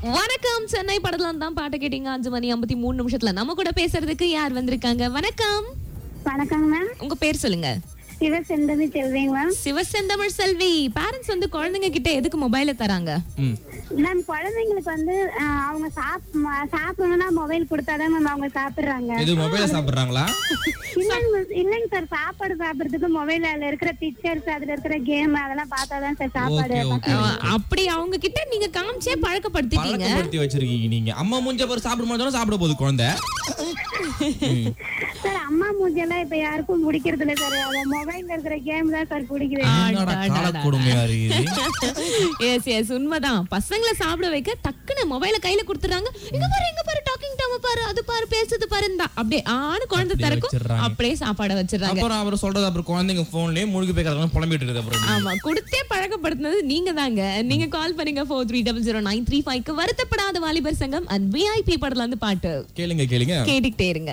வணக்கம் சென்னை படத்துல தான் பாட்டு கேட்டீங்க அஞ்சு மணி ஐம்பத்தி மூணு நிமிஷத்துல நம்ம கூட பேசுறதுக்கு யார் வந்திருக்காங்க வணக்கம் வணக்கங்க மேம் உங்க பேர் சொல்லுங்க சிவ செந்தமி செல்விங்க மேம் சிவசெந்தமிழ் செல்வி பேரண்ட்ஸ் வந்து குழந்தைங்க கிட்ட எதுக்கு மொபைல தராங்க ம் மேம் குழந்தைங்களுக்கு வந்து ஆஹ், அவங்க சாப் ம- சாப்பிடணும்னா மொபைல் கொடுத்தாதான் மேம் அவங்க சாப்பிடுறாங்க இது மொபைல சாப்பிடுறாங்களா இல்லைங்க miss, இல்லைங்க சார் சாப்பாடு சாப்பிடுறதுக்கு மொபைல் அதுல இருக்கிற பிக்சர்ஸ் அதுல இருக்கிற கேம் அதெல்லாம் பார்த்தாதான் சார் சாப்பாடு ஓகே ஓகே அஹ், அப்படி அவங்க கிட்ட நீங்க காமிச்சே பழக்கப்படுத்திட்டீங்க பழக்கப்படுத்தி வச்சிருக்கீங்க நீங்க அம்மா மூஞ்ச பாரு சாப்பிட மாட்டோம் சாப்பிட போகுது குழந்தை ம். சார் அம்மா மூஞ்செல்லாம் இப்ப யாருக்கும் பிடிக்கிறது இல்ல சார் மொபைல்ல இருக்கிற கேம் தான் சார் பிடிக்குது என்னடா கால கொடுமையா இருக்குது எஸ் எஸ் உண்மைதான் பசங்களை சாப்பிட வைக்க டக்குன்னு மொபைல கையில கொடுத்துறாங்க இங்க பாரு இங்க பாரு டாக்கிங் டாம பாரு அது பாரு பேசுது பாரு இந்தா அப்படியே ஆணு குழந்தை அப்படியே திறக்கும் வச்சிடுறாங்க. அப்படியே சாப்பாட வச்சிடுறாங்க அப்புறம் அவர் சொல்றது அப்புறம் குழந்தைங்க போன்லயே முழுகி போய் கிடக்கலாம் புலம்பிட்டு இருக்குது அப்புறம் ஆமா கொடுத்தே பழக்கப்படுத்தினது நீங்க தாங்க நீங்க கால் பண்ணுங்க four three double zero nine three ஃபைவ்க்கு வருத்தப்படாத வாலிபர் சங்கம் அண்ட் விஐபி படத்துல இருந்து பாட்டு கேளுங்க கேளுங்க கேட்டுக்கிட்டே இருங்க